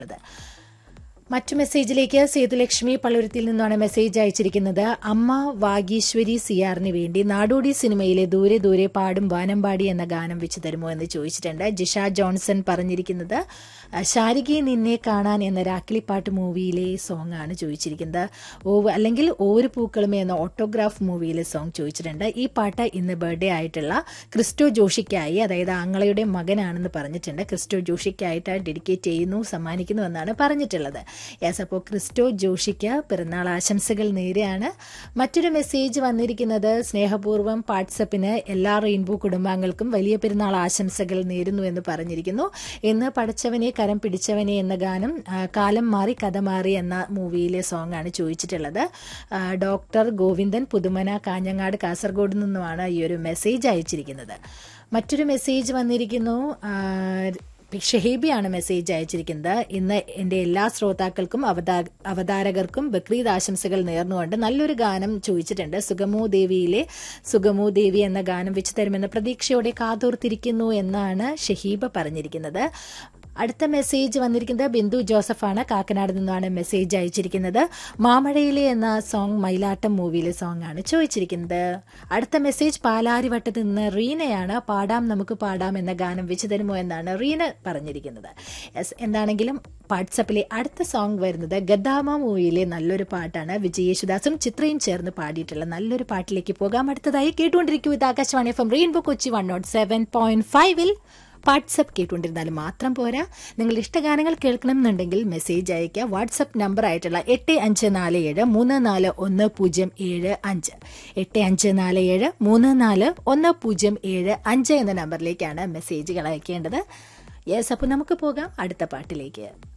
മറ്റു മെസ്സേജിലേക്ക് സേതുലക്ഷ്മി പള്ളുരുത്തിൽ നിന്നാണ് മെസ്സേജ് അയച്ചിരിക്കുന്നത് അമ്മ വാഗീശ്വരി സിയാറിന് വേണ്ടി നാടോടി സിനിമയിലെ ദൂരെ ദൂരെ പാടും വാനമ്പാടി എന്ന ഗാനം വെച്ച് തരുമോ എന്ന് ചോദിച്ചിട്ടുണ്ട് ജിഷ ജോൺസൺ പറഞ്ഞിരിക്കുന്നത് ശാരികയെ നിന്നെ കാണാൻ എന്ന രാക്കിളിപ്പാട്ട് മൂവിയിലെ സോങ് ആണ് ചോദിച്ചിരിക്കുന്നത് ഓ അല്ലെങ്കിൽ ഓര് പൂക്കളുമേ എന്ന ഓട്ടോഗ്രാഫ് മൂവിയിലെ സോങ് ചോദിച്ചിട്ടുണ്ട് ഈ പാട്ട് ഇന്ന് ബർത്ത്ഡേ ആയിട്ടുള്ള ക്രിസ്റ്റോ ജോഷിക്കായി അതായത് ആങ്ങളയുടെ മകനാണെന്ന് പറഞ്ഞിട്ടുണ്ട് ക്രിസ്റ്റോ ജോഷിക്കായിട്ട് ഡെഡിക്കേറ്റ് ചെയ്യുന്നു സമ്മാനിക്കുന്നു എന്നാണ് പറഞ്ഞിട്ടുള്ളത് യെസ് അപ്പോൾ ക്രിസ്റ്റോ ജോഷിക്ക് പിറന്നാൾ ആശംസകൾ നേരെയാണ് മറ്റൊരു മെസ്സേജ് വന്നിരിക്കുന്നത് സ്നേഹപൂർവ്വം വാട്സപ്പിന് എല്ലാ റെയിൻബോ കുടുംബാംഗങ്ങൾക്കും വലിയ പെരുന്നാൾ ആശംസകൾ നേരുന്നു എന്ന് പറഞ്ഞിരിക്കുന്നു ഇന്ന് പഠിച്ചവനെ കരം പിടിച്ചവനെ എന്ന ഗാനം ആ, കാലം മാറി കഥ മാറി എന്ന മൂവിയിലെ സോങ് ആണ് ചോദിച്ചിട്ടുള്ളത് ആ, ഡോക്ടർ ഗോവിന്ദൻ പുതുമന കാഞ്ഞങ്ങാട് കാസർഗോഡ് നിന്നുമാണ് ഈ ഒരു മെസ്സേജ് അയച്ചിരിക്കുന്നത് മറ്റൊരു മെസ്സേജ് വന്നിരിക്കുന്നു ആ, ഷഹീബിയാണ് മെസ്സേജ് അയച്ചിരിക്കുന്നത് ഇന്ന് എൻ്റെ എല്ലാ ശ്രോതാക്കൾക്കും അവതാ അവതാരകർക്കും ബക്രീദ് ആശംസകൾ നേർന്നുകൊണ്ട് നല്ലൊരു ഗാനം ചോദിച്ചിട്ടുണ്ട് സുഗമോ ദേവിയിലെ സുഗമോ ദേവി എന്ന ഗാനം വെച്ച് തരുമെന്ന പ്രതീക്ഷയോടെ കാതോർത്തിരിക്കുന്നു എന്നാണ് ഷഹീബ പറഞ്ഞിരിക്കുന്നത് അടുത്ത മെസ്സേജ് വന്നിരിക്കുന്നത് ബിന്ദു ജോസഫാണ് കാക്കനാട് നിന്നാണ് മെസ്സേജ് അയച്ചിരിക്കുന്നത് മാമഴയിലെ എന്ന സോങ് മയിലാട്ടം മൂവിയിലെ സോങ് ആണ് ചോദിച്ചിരിക്കുന്നത് അടുത്ത മെസ്സേജ് പാലാരിവട്ടത്ത് നിന്ന് റീനയാണ് പാടാം നമുക്ക് പാടാം എന്ന ഗാനം വെച്ച് തരുമോ എന്നാണ് റീന പറഞ്ഞിരിക്കുന്നത് യെസ് എന്താണെങ്കിലും വാട്സപ്പിലെ അടുത്ത സോങ് വരുന്നത് ഗദ്ദാമ മൂവിയിലെ നല്ലൊരു പാട്ടാണ് വിജയ് യേശുദാസും ചിത്രയും ചേർന്ന് പാടിയിട്ടുള്ള നല്ലൊരു പാട്ടിലേക്ക് പോകാം അടുത്തതായി കേട്ടുകൊണ്ടിരിക്കൂ ഇത് Akashvani F M Rainbow Kochi one nought seven point ഫൈവിൽ വാട്സപ്പ് കേട്ടുകൊണ്ടിരുന്നാലും മാത്രം പോരാ നിങ്ങളുടെ ഇഷ്ടഗാനങ്ങൾ കേൾക്കണമെന്നുണ്ടെങ്കിൽ മെസ്സേജ് അയയ്ക്കുക വാട്സപ്പ് നമ്പർ ആയിട്ടുള്ള എട്ട് അഞ്ച് നാല് ഏഴ് മൂന്ന് നാല് ഒന്ന് പൂജ്യം ഏഴ് അഞ്ച് എട്ട് അഞ്ച് നാല് ഏഴ് മൂന്ന് നാല് ഒന്ന് പൂജ്യം ഏഴ് അഞ്ച് എന്ന നമ്പറിലേക്കാണ് മെസ്സേജുകൾ അയക്കേണ്ടത് യെസ് അപ്പോൾ നമുക്ക് പോകാം അടുത്ത പാട്ടിലേക്ക്